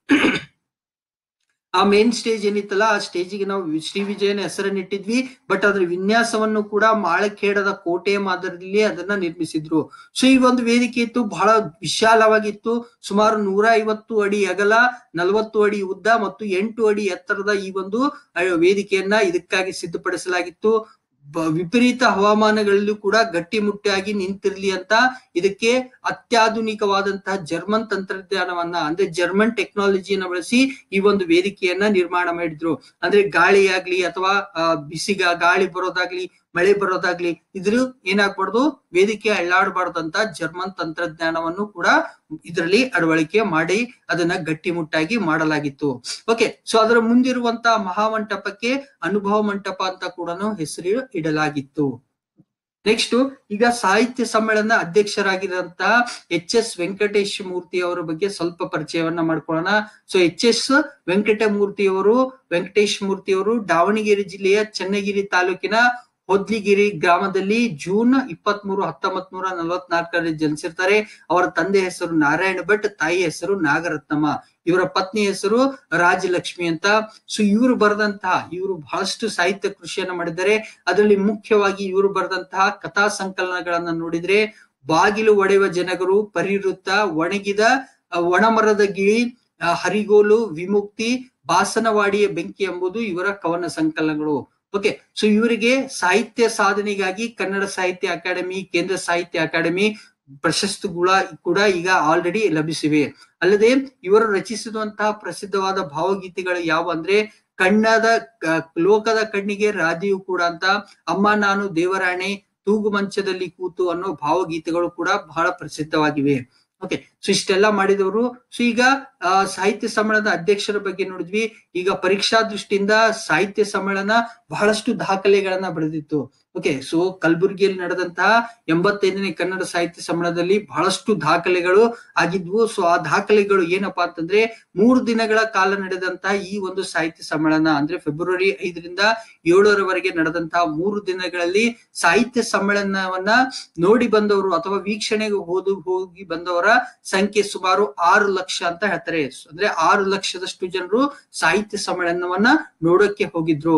ಆ ಮೇನ್ ಸ್ಟೇಜ್ ಏನಿತ್ತಲ್ಲ ಆ ಸ್ಟೇಜಿಗೆ ನಾವು ವಿ- ಶ್ರೀ ವಿಜಯನ ಹೆಸರನ್ನ ಇಟ್ಟಿದ್ವಿ ಬಟ್ ಅದ್ರ ವಿನ್ಯಾಸವನ್ನು ಕೂಡ ಮಾಳಖೇಡದ ಕೋಟೆಯ ಮಾದರಿಯಲ್ಲಿ ಅದನ್ನ ನಿರ್ಮಿಸಿದ್ರು ಸೊ ಈ ಒಂದು ವೇದಿಕೆ ಇತ್ತು ಬಹಳ ವಿಶಾಲವಾಗಿತ್ತು ಸುಮಾರು ನೂರ ಐವತ್ತು ಅಡಿ ಅಗಲ ನಲವತ್ತು ಅಡಿ ಉದ್ದ ಮತ್ತು ಎಂಟು ಅಡಿ ಎತ್ತರದ ಈ ಒಂದು ಅಹ್, ವೇದಿಕೆಯನ್ನ ಇದಕ್ಕಾಗಿ ಸಿದ್ಧಪಡಿಸಲಾಗಿತ್ತು ಬ- ವಿಪರೀತ ಹವಾಮಾನಗಳಲ್ಲೂ ಕೂಡ ಗಟ್ಟಿಮುಟ್ಟಾಗಿ ನಿಂತಿರ್ಲಿ ಅಂತ ಇದಕ್ಕೆ ಅತ್ಯಾಧುನಿಕವಾದಂತಹ ಜರ್ಮನ್ ತಂತ್ರಜ್ಞಾನವನ್ನ ಅಂದ್ರೆ ಜರ್ಮನ್ ಟೆಕ್ನಾಲಜಿಯನ್ನ ಬಳಸಿ ಈ ಒಂದು ವೇದಿಕೆಯನ್ನ ನಿರ್ಮಾಣ ಮಾಡಿದ್ರು ಅಂದ್ರೆ ಗಾಳಿ ಆಗ್ಲಿ ಅಥವಾ ಆ, ಬಿಸಿಗ ಗಾಳಿ ಬರೋದಾಗ್ಲಿ ಮಳೆ ಬರೋದಾಗ್ಲಿ ಇದ್ರ ಏನಾಗ್ಬಾರ್ದು ವೇದಿಕೆ ಅಳ್ಳಾಡಬಾರ್ದಂತ ಜರ್ಮನ್ ತಂತ್ರಜ್ಞಾನವನ್ನು ಕೂಡ ಇದರಲ್ಲಿ ಅಳವಡಿಕೆ ಮಾಡಿ ಅದನ್ನ ಗಟ್ಟಿಮುಟ್ಟಾಗಿ ಮಾಡಲಾಗಿತ್ತು ಓಕೆ ಸೊ ಅದರ ಮುಂದಿರುವಂತಹ ಮಹಾಮಂಟಪಕ್ಕೆ ಅನುಭವ ಮಂಟಪ ಅಂತ ಕೂಡ ಹೆಸರು ಇಡಲಾಗಿತ್ತು ನೆಕ್ಸ್ಟ್ ಈಗ ಸಾಹಿತ್ಯ ಸಮ್ಮೇಳನ ಅಧ್ಯಕ್ಷರಾಗಿರುವಂತಹ ಎಚ್ ಎಸ್ ವೆಂಕಟೇಶ್ ಮೂರ್ತಿ ಅವರ ಬಗ್ಗೆ ಸ್ವಲ್ಪ ಪರಿಚಯವನ್ನ ಮಾಡ್ಕೊಳ್ಳೋಣ ಸೊ ಎಚ್ ಎಸ್ ವೆಂಕಟಮೂರ್ತಿ ಅವರು ವೆಂಕಟೇಶ್ ಮೂರ್ತಿ ಅವರು ದಾವಣಗೆರೆ ಜಿಲ್ಲೆಯ ಚನ್ನಗಿರಿ ತಾಲೂಕಿನ ಹೊದ್ಲಿಗಿರಿ ಗ್ರಾಮದಲ್ಲಿ ಜೂನ್ ಇಪ್ಪತ್ತ್ ಮೂರು ಹತ್ತೊಂಬತ್ ನೂರ ನಲವತ್ನಾಲ್ಕರಲ್ಲಿ ಜನಿಸಿರ್ತಾರೆ ಅವರ ತಂದೆ ಹೆಸರು ನಾರಾಯಣ ಭಟ್ ತಾಯಿ ಹೆಸರು ನಾಗರತ್ನಮ್ಮ ಇವರ ಪತ್ನಿ ಹೆಸರು ರಾಜಲಕ್ಷ್ಮಿ ಅಂತ ಸೊ ಇವರು ಬರೆದಂತಹ ಇವರು ಬಹಳಷ್ಟು ಸಾಹಿತ್ಯ ಕೃಷಿಯನ್ನ ಮಾಡಿದ್ದಾರೆ ಅದರಲ್ಲಿ ಮುಖ್ಯವಾಗಿ ಇವರು ಬರೆದಂತಹ ಕಥಾ ಸಂಕಲನಗಳನ್ನ ನೋಡಿದ್ರೆ ಬಾಗಿಲು ಒಡೆಯುವ ಜನಗರು ಪರಿವೃತ್ತ ಒಣಗಿದ ಆ, ಒಣಮರದ ಗಿಳಿ ಆ, ಹರಿಗೋಲು ವಿಮುಕ್ತಿ ಬಾಸನವಾಡಿಯ ಬೆಂಕಿ ಎಂಬುದು ಇವರ ಕವನ ಸಂಕಲನಗಳು ಓಕೆ ಸೊ ಇವರಿಗೆ ಸಾಹಿತ್ಯ ಸಾಧನೆಗಾಗಿ ಕನ್ನಡ ಸಾಹಿತ್ಯ ಅಕಾಡೆಮಿ ಕೇಂದ್ರ ಸಾಹಿತ್ಯ ಅಕಾಡೆಮಿ ಪ್ರಶಸ್ತಿಗಳ ಕೂಡ ಈಗ ಆಲ್ರೆಡಿ ಲಭಿಸಿವೆ ಅಲ್ಲದೆ ಇವರು ರಚಿಸಿರುವಂತಹ ಪ್ರಸಿದ್ಧವಾದ ಭಾವಗೀತೆಗಳು ಯಾವ ಅಂದ್ರೆ ಕಣ್ಣದ ಕ- ಲೋಕದ ಕಣ್ಣಿಗೆ ರಾಧಿಯು ಕೂಡ ಅಂತ ಅಮ್ಮ ನಾನು ದೇವರಾಣೆ ತೂಗು ಮಂಚದಲ್ಲಿ ಕೂತು ಅನ್ನೋ ಭಾವಗೀತೆಗಳು ಕೂಡ ಬಹಳ ಪ್ರಸಿದ್ಧವಾಗಿವೆ ಓಕೆ ಸೊ ಇಷ್ಟೆಲ್ಲ ಮಾಡಿದವರು ಸೊ ಈಗ ಆ, ಸಾಹಿತ್ಯ ಸಮ್ಮೇಳನದ ಅಧ್ಯಕ್ಷರ ಬಗ್ಗೆ ನೋಡಿದ್ವಿ ಈಗ ಪರೀಕ್ಷಾ ದೃಷ್ಟಿಯಿಂದ ಸಾಹಿತ್ಯ ಸಮ್ಮೇಳನ ಬಹಳಷ್ಟು ದಾಖಲೆಗಳನ್ನ ಬರೆದಿತ್ತು ಓಕೆ ಸೊ ಕಲಬುರಗಿಯಲ್ಲಿ ನಡೆದಂತಹ ಎಂಬತ್ತೈದನೇ ಕನ್ನಡ ಸಾಹಿತ್ಯ ಸಮ್ಮೇಳನದಲ್ಲಿ ಬಹಳಷ್ಟು ದಾಖಲೆಗಳು ಆಗಿದ್ವು ಸೊ ಆ ದಾಖಲೆಗಳು ಏನಪ್ಪಾ ಅಂತಂದ್ರೆ ಮೂರು ದಿನಗಳ ಕಾಲ ನಡೆದಂತಹ ಈ ಒಂದು ಸಾಹಿತ್ಯ ಸಮ್ಮೇಳನ ಅಂದ್ರೆ ಫೆಬ್ರವರಿ ಐದರಿಂದ ಏಳರವರೆಗೆ ನಡೆದಂತಹ ಮೂರು ದಿನಗಳಲ್ಲಿ ಸಾಹಿತ್ಯ ಸಮ್ಮೇಳನವನ್ನ ನೋಡಿ ಬಂದವರು ಅಥವಾ ವೀಕ್ಷಣೆಗೆ ಹೋದು ಹೋಗಿ ಬಂದವರ ಸಂಖ್ಯೆ ಸುಮಾರು ಆರು ಲಕ್ಷ ಅಂತ ಹೇಳ್ತಾರೆ ಅಂದ್ರೆ ಆರು ಲಕ್ಷದಷ್ಟು ಜನರು ಸಾಹಿತ್ಯ ಸಮ್ಮೇಳನವನ್ನ ನೋಡೋಕೆ ಹೋಗಿದ್ರು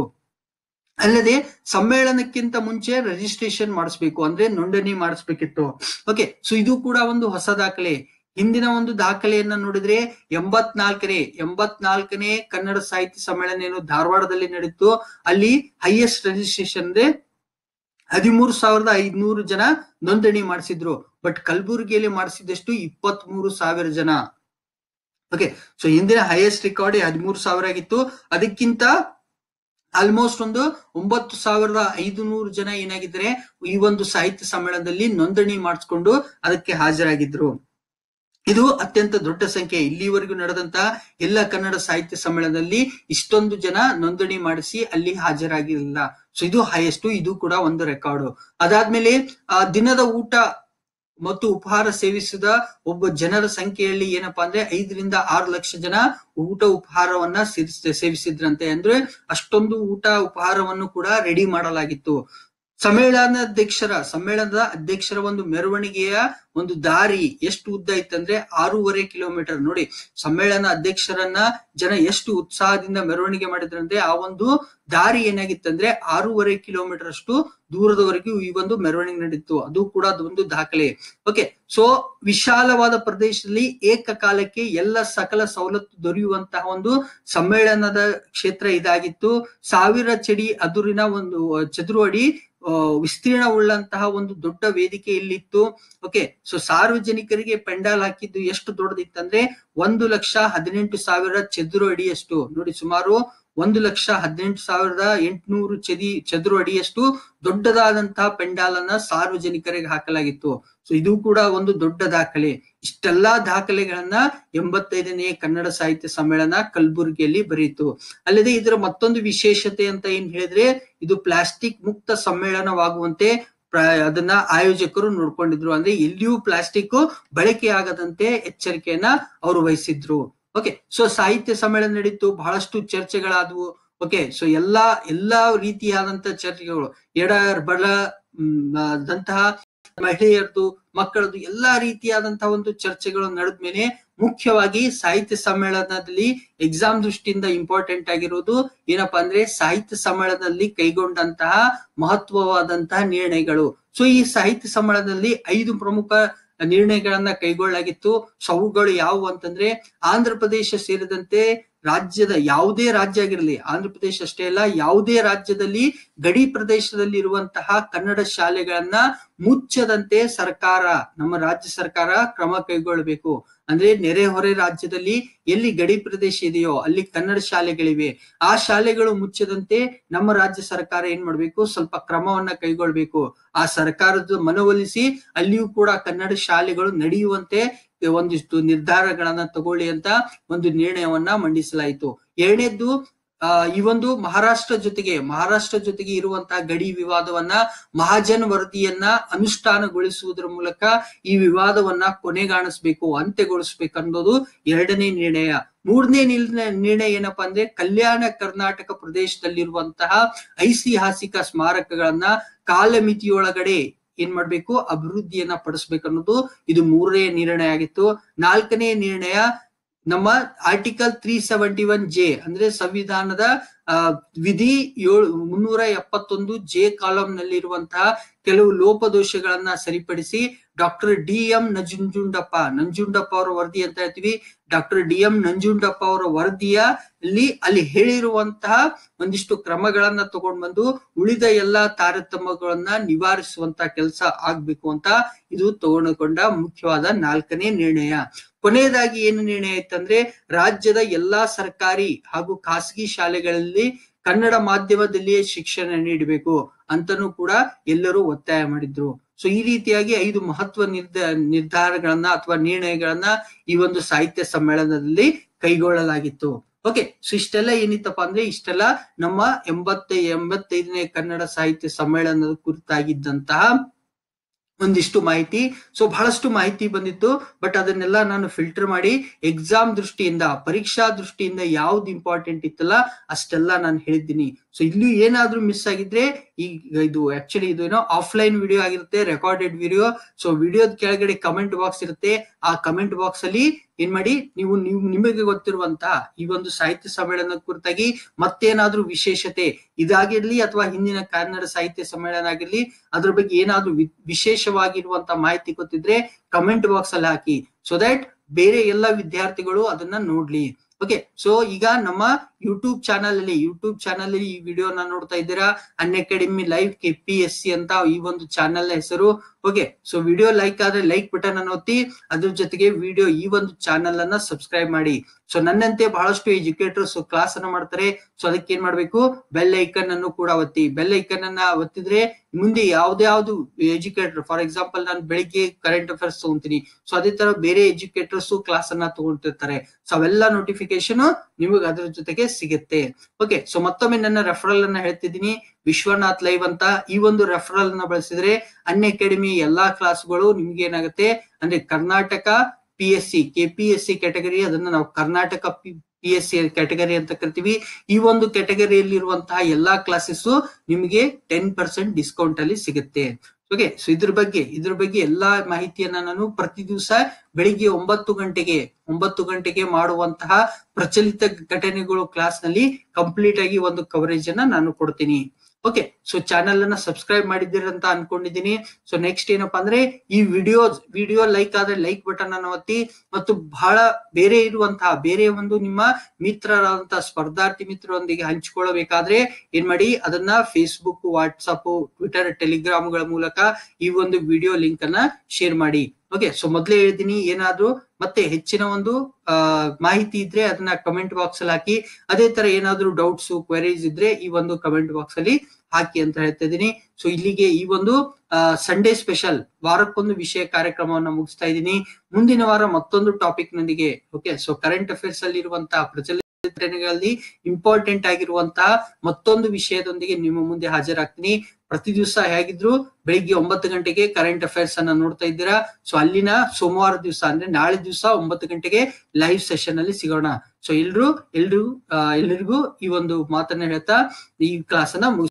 ಅಲ್ಲದೆ ಸಮ್ಮೇಳನಕ್ಕಿಂತ ಮುಂಚೆ ರಿಜಿಸ್ಟ್ರೇಷನ್ ಮಾಡಿಸ್ಬೇಕು ಅಂದ್ರೆ ನೋಂದಣಿ ಮಾಡಿಸ್ಬೇಕಿತ್ತು ಓಕೆ ಸೊ ಇದು ಕೂಡ ಒಂದು ಹೊಸ ದಾಖಲೆ ಹಿಂದಿನ ಒಂದು ದಾಖಲೆಯನ್ನ ನೋಡಿದ್ರೆ ಎಂಬತ್ನಾಲ್ಕನೇ ಎಂಬತ್ನಾಲ್ಕನೇ ಕನ್ನಡ ಸಾಹಿತ್ಯ ಸಮ್ಮೇಳನ ಏನು ಧಾರವಾಡದಲ್ಲಿ ನಡೀತು ಅಲ್ಲಿ ಹೈಯೆಸ್ಟ್ ರಿಜಿಸ್ಟ್ರೇಷನ್ ಅಂದ್ರೆ ಹದಿಮೂರು ಸಾವಿರದ ಐದ್ನೂರು ಜನ ನೋಂದಣಿ ಮಾಡಿಸಿದ್ರು ಬಟ್ ಕಲಬುರಗಿಯಲ್ಲಿ ಮಾಡಿಸಿದಷ್ಟು ಇಪ್ಪತ್ತ್ ಮೂರು ಸಾವಿರ ಜನ ಓಕೆ ಸೊ ಹಿಂದಿನ ಹೈಯೆಸ್ಟ್ ರೆಕಾರ್ಡ್ ಹದಿಮೂರು ಸಾವಿರ ಆಗಿತ್ತು ಅದಕ್ಕಿಂತ ಆಲ್ಮೋಸ್ಟ್ ಒಂದು ಒಂಬತ್ತು ಸಾವಿರದ ಐದು ನೂರು ಜನ ಏನಾಗಿದ್ರೆ ಈ ಒಂದು ಸಾಹಿತ್ಯ ಸಮ್ಮೇಳನದಲ್ಲಿ ನೋಂದಣಿ ಮಾಡಿಸ್ಕೊಂಡು ಅದಕ್ಕೆ ಹಾಜರಾಗಿದ್ರು ಇದು ಅತ್ಯಂತ ದೊಡ್ಡ ಸಂಖ್ಯೆ ಇಲ್ಲಿವರೆಗೂ ನಡೆದಂತಹ ಎಲ್ಲ ಕನ್ನಡ ಸಾಹಿತ್ಯ ಸಮ್ಮೇಳನದಲ್ಲಿ ಇಷ್ಟೊಂದು ಜನ ನೋಂದಣಿ ಮಾಡಿಸಿ ಅಲ್ಲಿ ಹಾಜರಾಗಿರಲಿಲ್ಲ ಸೊ ಇದು ಹೈಯೆಸ್ಟ್ ಇದು ಕೂಡ ಒಂದು ರೆಕಾರ್ಡ್ ಅದಾದ್ಮೇಲೆ ಆ ದಿನದ ಊಟ ಮತ್ತು ಉಪಹಾರ ಸೇವಿಸಿದ ಒಬ್ಬ ಜನರ ಸಂಖ್ಯೆಯಲ್ಲಿ ಏನಪ್ಪಾ ಅಂದ್ರೆ ಐದರಿಂದ ಆರು ಲಕ್ಷ ಜನ ಊಟ ಉಪಹಾರವನ್ನ ಸೇವಿಸ್- ಸೇವಿಸಿದ್ರಂತೆ ಅಂದ್ರೆ ಅಷ್ಟೊಂದು ಊಟ ಉಪಹಾರವನ್ನು ಕೂಡ ರೆಡಿ ಮಾಡಲಾಗಿತ್ತು ಸಮ್ಮೇಳನಾಧ್ಯಕ್ಷರ ಸಮ್ಮೇಳನದ ಅಧ್ಯಕ್ಷರ ಒಂದು ಮೆರವಣಿಗೆಯ ಒಂದು ದಾರಿ ಎಷ್ಟು ಉದ್ದ ಇತ್ತಂದ್ರೆ ಆರೂವರೆ ಕಿಲೋಮೀಟರ್ ನೋಡಿ ಸಮ್ಮೇಳನ ಅಧ್ಯಕ್ಷರನ್ನ ಜನ ಎಷ್ಟು ಉತ್ಸಾಹದಿಂದ ಮೆರವಣಿಗೆ ಮಾಡಿದ್ರಂದ್ರೆ ಆ ಒಂದು ದಾರಿ ಏನಾಗಿತ್ತಂದ್ರೆ ಆರೂವರೆ ಕಿಲೋಮೀಟರ್ ಅಷ್ಟು ದೂರದವರೆಗೂ ಈ ಒಂದು ಮೆರವಣಿಗೆ ನಡೀತು ಅದು ಕೂಡ ಒಂದು ದಾಖಲೆ ಓಕೆ ಸೊ ವಿಶಾಲವಾದ ಪ್ರದೇಶದಲ್ಲಿ ಏಕಕಾಲಕ್ಕೆ ಎಲ್ಲ ಸಕಲ ಸವಲತ್ತು ದೊರೆಯುವಂತಹ ಒಂದು ಸಮ್ಮೇಳನದ ಕ್ಷೇತ್ರ ಇದಾಗಿತ್ತು ಸಾವಿರ ಚಡಿ ಅದುರಿನ ಒಂದು ಚದುರು ಅಡಿ ವಿಸ್ತೀರ್ಣವುಳ್ಳಂತಹ ಒಂದು ದೊಡ್ಡ ವೇದಿಕೆ ಇಲ್ಲಿತ್ತು ಓಕೆ ಸೊ ಸಾರ್ವಜನಿಕರಿಗೆ ಪೆಂಡಾಲ್ ಹಾಕಿದ್ದು ಎಷ್ಟು ದೊಡ್ಡದಿತ್ತಂದ್ರೆ ಒಂದು ಲಕ್ಷ ಹದಿನೆಂಟು ಸಾವಿರ ಚದುರು ಅಡಿಯಷ್ಟು ನೋಡಿ ಸುಮಾರು ಒಂದು ಲಕ್ಷ ಹದಿನೆಂಟು ಸಾವಿರದ ಎಂಟುನೂರು ಚದಿ ಚದುರು ಅಡಿಯಷ್ಟು ದೊಡ್ಡದಾದಂತಹ ಪೆಂಡಾಲ್ ಅನ್ನ ಸಾರ್ವಜನಿಕರಿಗೆ ಹಾಕಲಾಗಿತ್ತು ಸೊ ಇದು ಕೂಡ ಒಂದು ದೊಡ್ಡ ದಾಖಲೆ ಇಷ್ಟೆಲ್ಲಾ ದಾಖಲೆಗಳನ್ನ ಎಂಬತ್ತೈದನೇ ಕನ್ನಡ ಸಾಹಿತ್ಯ ಸಮ್ಮೇಳನ ಕಲಬುರಗಿಯಲ್ಲಿ ಬರೀತು ಅಲ್ಲದೆ ಇದರ ಮತ್ತೊಂದು ವಿಶೇಷತೆ ಅಂತ ಏನ್ ಹೇಳಿದ್ರೆ ಇದು ಪ್ಲಾಸ್ಟಿಕ್ ಮುಕ್ತ ಸಮ್ಮೇಳನವಾಗುವಂತೆ ಅದನ್ನ ಆಯೋಜಕರು ನೋಡ್ಕೊಂಡಿದ್ರು ಅಂದ್ರೆ ಎಲ್ಲಿಯೂ ಪ್ಲಾಸ್ಟಿಕ್ ಬಳಕೆ ಆಗದಂತೆ ಎಚ್ಚರಿಕೆಯನ್ನ ಅವರು ವಹಿಸಿದ್ರು ಓಕೆ ಸೊ ಸಾಹಿತ್ಯ ಸಮ್ಮೇಳನ ನಡೀತು ಬಹಳಷ್ಟು ಚರ್ಚೆಗಳಾದವು ಓಕೆ ಸೊ ಎಲ್ಲಾ ಎಲ್ಲಾ ರೀತಿಯಾದಂತ ಚರ್ಚೆಗಳು ಎಡ ಬಡ ದಂತಹ ಮಹಿಳೆಯರದು ಮಕ್ಕಳದು ಎಲ್ಲಾ ರೀತಿಯಾದಂತಹ ಒಂದು ಚರ್ಚೆಗಳು ನಡೆದ್ಮೇಲೆ ಮುಖ್ಯವಾಗಿ ಸಾಹಿತ್ಯ ಸಮ್ಮೇಳನದಲ್ಲಿ ಎಕ್ಸಾಮ್ ದೃಷ್ಟಿಯಿಂದ ಇಂಪಾರ್ಟೆಂಟ್ ಆಗಿರೋದು ಏನಪ್ಪಾ ಅಂದ್ರೆ ಸಾಹಿತ್ಯ ಸಮ್ಮೇಳನದಲ್ಲಿ ಕೈಗೊಂಡಂತಹ ಮಹತ್ವವಾದಂತಹ ನಿರ್ಣಯಗಳು ಸೊ ಈ ಸಾಹಿತ್ಯ ಸಮ್ಮೇಳನದಲ್ಲಿ ಐದು ಪ್ರಮುಖ ನಿರ್ಣಯಗಳನ್ನ ಕೈಗೊಳ್ಳಲಾಗಿತ್ತು ಸೊ ಅವುಗಳು ಯಾವುವು ಅಂತಂದ್ರೆ ಆಂಧ್ರ ಪ್ರದೇಶ ಸೇರಿದಂತೆ ರಾಜ್ಯದ ಯಾವುದೇ ರಾಜ್ಯ ಆಗಿರಲಿ ಆಂಧ್ರ ಪ್ರದೇಶ ಅಷ್ಟೇ ಅಲ್ಲ ಯಾವುದೇ ರಾಜ್ಯದಲ್ಲಿ ಗಡಿ ಪ್ರದೇಶದಲ್ಲಿ ಇರುವಂತಹ ಕನ್ನಡ ಶಾಲೆಗಳನ್ನ ಮುಚ್ಚದಂತೆ ಸರ್ಕಾರ ನಮ್ಮ ರಾಜ್ಯ ಸರ್ಕಾರ ಕ್ರಮ ಕೈಗೊಳ್ಳಬೇಕು ಅಂದ್ರೆ ನೆರೆಹೊರೆ ರಾಜ್ಯದಲ್ಲಿ ಎಲ್ಲಿ ಗಡಿ ಪ್ರದೇಶ ಇದೆಯೋ ಅಲ್ಲಿ ಕನ್ನಡ ಶಾಲೆಗಳಿವೆ ಆ ಶಾಲೆಗಳು ಮುಚ್ಚದಂತೆ ನಮ್ಮ ರಾಜ್ಯ ಸರ್ಕಾರ ಏನ್ ಮಾಡ್ಬೇಕು ಸ್ವಲ್ಪ ಕ್ರಮವನ್ನ ಕೈಗೊಳ್ಬೇಕು ಆ ಸರ್ಕಾರದ ಮನವೊಲಿಸಿ ಅಲ್ಲಿಯೂ ಕೂಡ ಕನ್ನಡ ಶಾಲೆಗಳು ನಡೆಯುವಂತೆ ಒಂದಿಷ್ಟು ನಿರ್ಧಾರಗಳನ್ನ ತಗೊಳ್ಳಿ ಅಂತ ಒಂದು ನಿರ್ಣಯವನ್ನ ಮಂಡಿಸಲಾಯಿತು ಎರಡನೇದ್ದು ಆ ಈ ಒಂದು ಮಹಾರಾಷ್ಟ್ರ ಜೊತೆಗೆ ಮಹಾರಾಷ್ಟ್ರ ಜೊತೆಗೆ ಇರುವಂತಹ ಗಡಿ ವಿವಾದವನ್ನ ಮಹಾಜನ್ ವರದಿಯನ್ನ ಅನುಷ್ಠಾನಗೊಳಿಸುವುದರ ಮೂಲಕ ಈ ವಿವಾದವನ್ನ ಕೊನೆಗಾಣಿಸ್ಬೇಕು ಅಂತ್ಯಗೊಳಿಸ್ಬೇಕು ಅನ್ನೋದು ಎರಡನೇ ನಿರ್ಣಯ ಮೂರನೇ ನಿರ್ಣಯ ಏನಪ್ಪಾ ಅಂದ್ರೆ ಕಲ್ಯಾಣ ಕರ್ನಾಟಕ ಪ್ರದೇಶದಲ್ಲಿರುವಂತಹ ಐತಿಹಾಸಿಕ ಸ್ಮಾರಕಗಳನ್ನ ಕಾಲಮಿತಿಯೊಳಗಡೆ ಏನ್ ಮಾಡ್ಬೇಕು ಅಭಿವೃದ್ಧಿಯನ್ನ ಪಡಿಸ್ಬೇಕು ಅನ್ನೋದು ಇದು ಮೂರನೇ ನಿರ್ಣಯ ಆಗಿತ್ತು ನಾಲ್ಕನೇ ನಿರ್ಣಯ ನಮ್ಮ article three seventy one J ಅಂದ್ರೆ ಸಂವಿಧಾನದ ವಿಧಿ ಏಳು ಮುನ್ನೂರ ಎಪ್ಪತ್ತೊಂದು ಜೆ ಕಾಲಂ ನಲ್ಲಿರುವಂತಹ ಕೆಲವು ಲೋಪದೋಷಗಳನ್ನ ಸರಿಪಡಿಸಿ doctor D M Nanjundappa Nanjundappa ಅವರ ವರದಿ ಅಂತ ಹೇಳ್ತೀವಿ ಡಾಕ್ಟರ್ ಡಿ ಎಂ ನಂಜುಂಡಪ್ಪ ಅವರ ವರದಿಯ ಅಲ್ಲಿ ಅಲ್ಲಿ ಹೇಳಿರುವಂತಹ ಒಂದಿಷ್ಟು ಕ್ರಮಗಳನ್ನ ತಗೊಂಡ್ ಬಂದು ಉಳಿದ ಎಲ್ಲಾ ತಾರತಮ್ಯಗಳನ್ನ ನಿವಾರಿಸುವಂತ ಕೆಲಸ ಆಗ್ಬೇಕು ಅಂತ ಇದು ತಗೊಂಡುಕೊಂಡ ಮುಖ್ಯವಾದ ನಾಲ್ಕನೇ ನಿರ್ಣಯ ಕೊನೆಯದಾಗಿ ಏನು ನಿರ್ಣಯ ಇತ್ತಂದ್ರೆ ರಾಜ್ಯದ ಎಲ್ಲಾ ಸರ್ಕಾರಿ ಹಾಗೂ ಖಾಸಗಿ ಶಾಲೆಗಳಲ್ಲಿ ಕನ್ನಡ ಮಾಧ್ಯಮದಲ್ಲಿಯೇ ಶಿಕ್ಷಣ ನೀಡಬೇಕು ಅಂತನೂ ಕೂಡ ಎಲ್ಲರೂ ಒತ್ತಾಯ ಮಾಡಿದ್ರು ಸೊ ಈ ರೀತಿಯಾಗಿ ಐದು ಮಹತ್ವ ನಿರ್ಧ ನಿರ್ಧಾರಗಳನ್ನ ಅಥವಾ ನಿರ್ಣಯಗಳನ್ನ ಈ ಒಂದು ಸಾಹಿತ್ಯ ಸಮ್ಮೇಳನದಲ್ಲಿ ಕೈಗೊಳ್ಳಲಾಗಿತ್ತು ಓಕೆ ಸೊ ಇಷ್ಟೆಲ್ಲ ಏನಿತ್ತಪ್ಪ ಅಂದ್ರೆ ಇಷ್ಟೆಲ್ಲ ನಮ್ಮ ಎಂಬತ್ತ ಎಂಬತ್ತೈದನೇ ಕನ್ನಡ ಸಾಹಿತ್ಯ ಸಮ್ಮೇಳನದ ಕುರಿತಾಗಿದ್ದಂತಹ ಒಂದಿಷ್ಟು ಮಾಹಿತಿ ಸೊ ಬಹಳಷ್ಟು ಮಾಹಿತಿ ಬಂದಿತ್ತು ಬಟ್ ಅದನ್ನೆಲ್ಲ ನಾನು ಫಿಲ್ಟರ್ ಮಾಡಿ ಎಕ್ಸಾಮ್ ದೃಷ್ಟಿಯಿಂದ ಪರೀಕ್ಷಾ ದೃಷ್ಟಿಯಿಂದ ಯಾವ್ದು ಇಂಪಾರ್ಟೆಂಟ್ ಇತ್ತಲ್ಲ ಅಷ್ಟೆಲ್ಲ ನಾನು ಹೇಳಿದ್ದೀನಿ ಸೊ ಇಲ್ಲಿ ಏನಾದ್ರೂ ಮಿಸ್ ಆಗಿದ್ರೆ ಈಗ ಇದು ಆಕ್ಚುಲಿ ಇದು ಏನೋ ಆಫ್ಲೈನ್ ವಿಡಿಯೋ ಆಗಿರುತ್ತೆ ರೆಕಾರ್ಡೆಡ್ ವಿಡಿಯೋ ಸೊ ವಿಡಿಯೋದ ಕೆಳಗಡೆ ಕಮೆಂಟ್ ಬಾಕ್ಸ್ ಇರುತ್ತೆ ಆ ಕಮೆಂಟ್ ಬಾಕ್ಸ್ ಅಲ್ಲಿ ಏನ್ ಮಾಡಿ ನೀವು ನೀವು ನಿಮಗೆ ಗೊತ್ತಿರುವಂತಹ ಈ ಒಂದು ಸಾಹಿತ್ಯ ಸಮ್ಮೇಳನ ಕುರಿತಾಗಿ ಮತ್ತೇನಾದ್ರೂ ವಿಶೇಷತೆ ಇದಾಗಿರ್ಲಿ ಅಥವಾ ಹಿಂದಿನ ಕನ್ನಡ ಸಾಹಿತ್ಯ ಸಮ್ಮೇಳನ ಆಗಿರ್ಲಿ ಅದ್ರ ಬಗ್ಗೆ ಏನಾದ್ರೂ ವಿಶೇಷವಾಗಿರುವಂತ ಮಾಹಿತಿ ಗೊತ್ತಿದ್ರೆ ಕಮೆಂಟ್ ಬಾಕ್ಸ್ ಅಲ್ಲಿ ಹಾಕಿ ಸೊ ದಟ್ ಬೇರೆ ಎಲ್ಲ ವಿದ್ಯಾರ್ಥಿಗಳು ಅದನ್ನ ನೋಡ್ಲಿ ಓಕೆ ಸೊ ಈಗ ನಮ್ಮ ಯೂಟ್ಯೂಬ್ ಚಾನಲ್ ಅಲ್ಲಿ ಯೂಟ್ಯೂಬ್ ಚಾನಲ್ ಅಲ್ಲಿ ಈ ವಿಡಿಯೋನ ನೋಡ್ತಾ ಇದ್ದೀರಾ Unacademy live K P S C ಅಂತ ಈ ಒಂದು ಚಾನಲ್ ಹೆಸರು ಓಕೆ ಸೊ ವಿಡಿಯೋ ಲೈಕ್ ಆದ್ರೆ ಲೈಕ್ ಬಟನ್ ಅನ್ನು ಒತ್ತಿ ಅದ್ರ ಜೊತೆಗೆ ವಿಡಿಯೋ ಈ ಒಂದು ಚಾನಲ್ ಅನ್ನ ಸಬ್ಸ್ಕ್ರೈಬ್ ಮಾಡಿ ಸೊ ನನ್ನಂತೆ ಬಹಳಷ್ಟು ಎಜುಕೇಟರ್ಸ್ ಕ್ಲಾಸ್ ಅನ್ನ ಮಾಡ್ತಾರೆ ಸೊ ಅದಕ್ಕೆ ಏನ್ ಮಾಡ್ಬೇಕು ಬೆಲ್ ಐಕನ್ ಅನ್ನು ಕೂಡ ಒತ್ತಿ ಬೆಲ್ ಐಕನ್ ಅನ್ನ ಒತ್ತಿದ್ರೆ ಮುಂದೆ ಯಾವ್ದಾವ್ದು ಎಜುಕೇಟರ್ ಫಾರ್ ಎಕ್ಸಾಂಪಲ್ ನಾನು ಬೆಳಿಗ್ಗೆ ಕರೆಂಟ್ ಅಫೇರ್ಸ್ ತಗೊಂತೀನಿ ಸೊ ಅದೇ ತರ ಬೇರೆ ಎಜುಕೇಟರ್ಸ್ ಕ್ಲಾಸ್ ಅನ್ನ ತಗೊಂತಿರ್ತಾರೆ ಸೊ ಅವೆಲ್ಲ ನೋಟಿಫಿಕೇಶನ್ ನಿಮಗೆ ಅದ್ರ ಜೊತೆಗೆ ಸಿಗುತ್ತೆ ಓಕೆ ಸೊ ಮತ್ತೊಮ್ಮೆ ನನ್ನ ರೆಫರಲ್ ಅನ್ನ ಹೇಳ್ತಿದ್ದೀನಿ ವಿಶ್ವನಾಥ್ ಲೈವ್ ಅಂತ ಈ ಒಂದು ರೆಫರಲ್ ಅನ್ನ ಬಳಸಿದ್ರೆ ಅನ್ ಅಕಾಡೆಮಿ ಎಲ್ಲಾ ಕ್ಲಾಸ್ಗಳು ನಿಮ್ಗೆ ಏನಾಗುತ್ತೆ ಅಂದ್ರೆ Karnataka P S C K P S C category ಅದನ್ನ ನಾವು Karnataka P P S C category ಅಂತ ಕರಿತೀವಿ ಈ ಒಂದು ಕ್ಯಾಟಗರಿಯಲ್ಲಿರುವಂತಹ ಎಲ್ಲಾ ಕ್ಲಾಸಸ್ ನಿಮಗೆ ಟೆನ್ ಪರ್ಸೆಂಟ್ ಡಿಸ್ಕೌಂಟ್ ಅಲ್ಲಿ ಸಿಗುತ್ತೆ ಓಕೆ ಸೊ ಇದ್ರ ಬಗ್ಗೆ ಇದ್ರ ಬಗ್ಗೆ ಎಲ್ಲಾ ಮಾಹಿತಿಯನ್ನ ನಾನು ಪ್ರತಿ ದಿವಸ ಬೆಳಿಗ್ಗೆ ಒಂಬತ್ತು ಗಂಟೆಗೆ ಒಂಬತ್ತು ಗಂಟೆಗೆ ಮಾಡುವಂತಹ ಪ್ರಚಲಿತ ಘಟನೆಗಳು ಕ್ಲಾಸ್ ನಲ್ಲಿ ಕಂಪ್ಲೀಟ್ ಆಗಿ ಒಂದು ಕವರೇಜ್ ಅನ್ನ ನಾನು ಕೊಡ್ತೀನಿ ಓಕೆ ಸೊ ಚಾನೆಲ್ ಅನ್ನ ಸಬ್ಸ್ಕ್ರೈಬ್ ಮಾಡಿದ್ದೀರಿ ಅಂತ ಅನ್ಕೊಂಡಿದ್ದೀನಿ ಸೊ ನೆಕ್ಸ್ಟ್ ಏನಪ್ಪಾ ಅಂದ್ರೆ ಈ ವಿಡಿಯೋ ವಿಡಿಯೋ ಲೈಕ್ ಆದ್ರೆ ಲೈಕ್ ಬಟನ್ ಅನ್ನು ಒತ್ತಿ ಮತ್ತು ಬಹಳ ಬೇರೆ ಇರುವಂತಹ ಬೇರೆ ಒಂದು ನಿಮ್ಮ ಮಿತ್ರರಾದಂತಹ ಸ್ಪರ್ಧಾರ್ಥಿ ಮಿತ್ರರೊಂದಿಗೆ ಹಂಚಿಕೊಳ್ಳಬೇಕಾದ್ರೆ ಏನ್ ಮಾಡಿ ಅದನ್ನ ಫೇಸ್ಬುಕ್ ವಾಟ್ಸಪ್ ಟ್ವಿಟರ್ ಟೆಲಿಗ್ರಾಮ್ ಗಳ ಮೂಲಕ ಈ ಒಂದು ವಿಡಿಯೋ ಲಿಂಕ್ ಅನ್ನ ಶೇರ್ ಮಾಡಿ ಓಕೆ ಸೊ ಮೊದ್ಲೇ ಹೇಳಿದೀನಿ ಏನಾದ್ರೂ ಮತ್ತೆ ಹೆಚ್ಚಿನ ಒಂದು ಆ ಮಾಹಿತಿ ಇದ್ರೆ ಅದನ್ನ ಕಮೆಂಟ್ ಬಾಕ್ಸ್ ಅಲ್ಲಿ ಹಾಕಿ ಅದೇ ತರ ಏನಾದ್ರೂ ಡೌಟ್ಸ್ ಕ್ವೆರೀಸ್ ಇದ್ರೆ ಈ ಒಂದು ಕಮೆಂಟ್ ಬಾಕ್ಸ್ ಅಲ್ಲಿ ಹಾಕಿ ಅಂತ ಹೇಳ್ತಾ ಇದ್ದೀನಿ ಸೊ ಇಲ್ಲಿಗೆ ಈ ಒಂದು ಸಂಡೇ ಸ್ಪೆಷಲ್ ವಾರಕ್ಕೊಂದು ವಿಷಯ ಕಾರ್ಯಕ್ರಮವನ್ನ ಮುಗಿಸ್ತಾ ಇದ್ದೀನಿ ಮುಂದಿನ ವಾರ ಮತ್ತೊಂದು ಟಾಪಿಕ್ ನೊಂದಿಗೆ ಓಕೆ ಸೊ ಕರೆಂಟ್ ಅಫೇರ್ಸ್ ಅಲ್ಲಿ ಇರುವಂತಹ ಪ್ರಚಲಿತ ಘಟನೆಗಳಲ್ಲಿ ಇಂಪಾರ್ಟೆಂಟ್ ಆಗಿರುವಂತಹ ಮತ್ತೊಂದು ವಿಷಯದೊಂದಿಗೆ ನಿಮ್ಮ ಮುಂದೆ ಹಾಜರಾಗ್ತೀನಿ ಪ್ರತಿ ದಿವಸ ಹೇಗಿದ್ರು ಬೆಳಿಗ್ಗೆ ಒಂಬತ್ತು ಗಂಟೆಗೆ ಕರೆಂಟ್ ಅಫೇರ್ಸ್ ಅನ್ನ ನೋಡ್ತಾ ಇದ್ದೀರಾ ಸೊ ಅಲ್ಲಿನ ಸೋಮವಾರ ದಿವಸ ಅಂದ್ರೆ ನಾಳೆ ದಿವಸ ಒಂಬತ್ತು ಗಂಟೆಗೆ ಲೈವ್ ಸೆಷನ್ ಅಲ್ಲಿ ಸಿಗೋಣ ಸೊ ಎಲ್ರು ಎಲ್ರು ಎಲ್ಲರಿಗೂ ಈ ಒಂದು ಮಾತನ್ನ ಹೇಳ್ತಾ ಈ ಕ್ಲಾಸ್ ಅನ್ನ